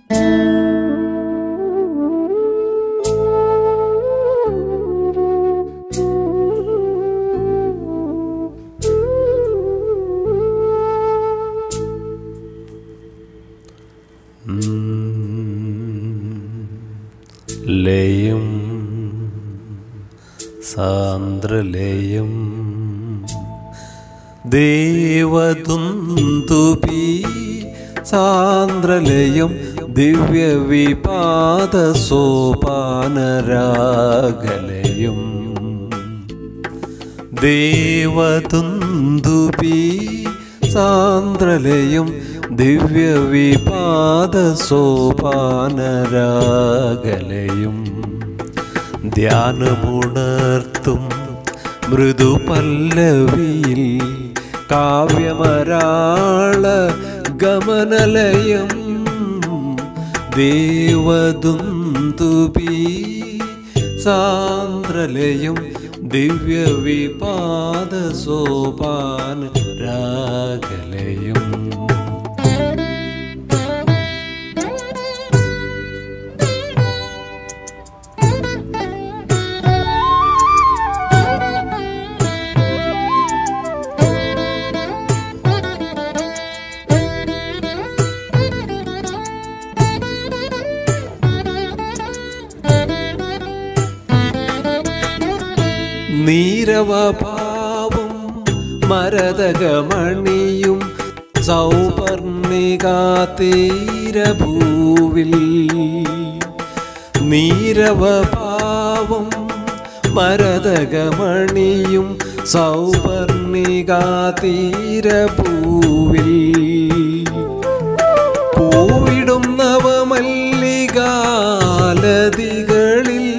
ലയം സാന്ദ്രലയം ദേവതുന്തുപി സാന്ദ്രലയം ദിവ്യവിപാദ സോപാനരാഗലയം ദേവതുന്തുപി സാന്ദ്രലയം ദിവ്യവിപാദ സോപാനരാഗലയും ധ്യാനമുണർത്തും മൃദുപല്ലവിയിൽ കാവ്യമരാള ഗമനലയം ദേവദുന്തുപി സാന്ദ്രലയം ദിവ്യവിപാദ സോപാന രാഗലയം നീരവഭാവം മരതകമണിയും സൗപർണികാതീരഭൂവിൽ നീരവഭാവം മരതകമണിയും സൗപർണികാതീരഭൂവിൽ പൂവിടും നവമല്ലികാലതികളിൽ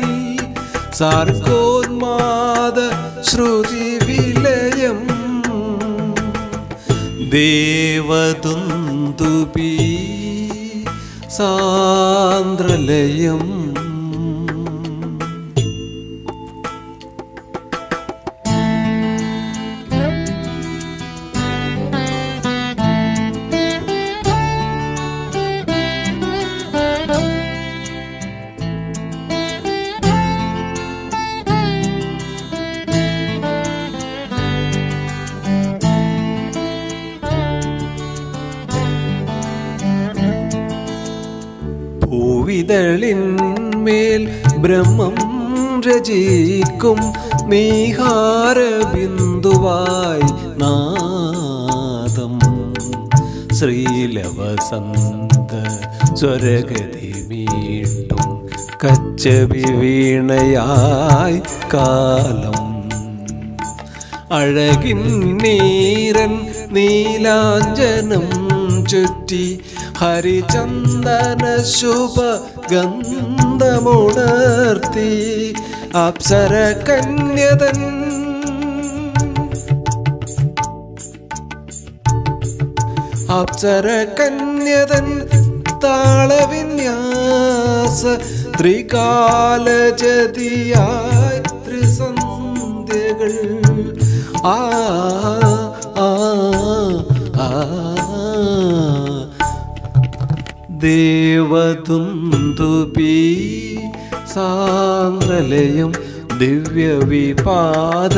സാർഗോന്മാദ ശ്രുതി വിലയം ദേവതുന്തുപി സാന്ദ്രലയം പൂവിതളിന്മേൽ ബ്രഹ്മം രചിക്കും നീഹാര ബിന്ദുവായി നാദം ശ്രീലവസന്ത സ്വരഗതി മീട്ടും കച്ചവി വീണയായി കാലം അഴകിൻ നീരൻ നീലാഞ്ജനം ചുറ്റി ഹരിചന്ദന ശുഭ ഗന്ധമുണർത്തി അപ്സര കന്യതൻ അപ്സര കന്യതൻ താളവിന്യാസ ത്രികാലജതിയായി ത്രിസന്ധ്യകൾ ആ ആ ആ ദേവതുന്തുപി സാന്ദ്രലയം ദിവ്യവിപാദ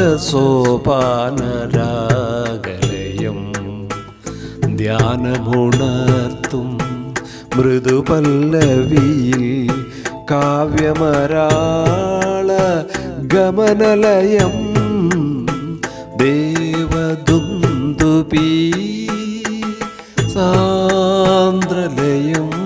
സോപാനരാഗലയം ധ്യാനമുണർത്തും മൃദുപല്ലവിയിൽ കാവ്യമരാള ഗമനലയം ദേവദുന്തുപി സാന്ദ്രലയം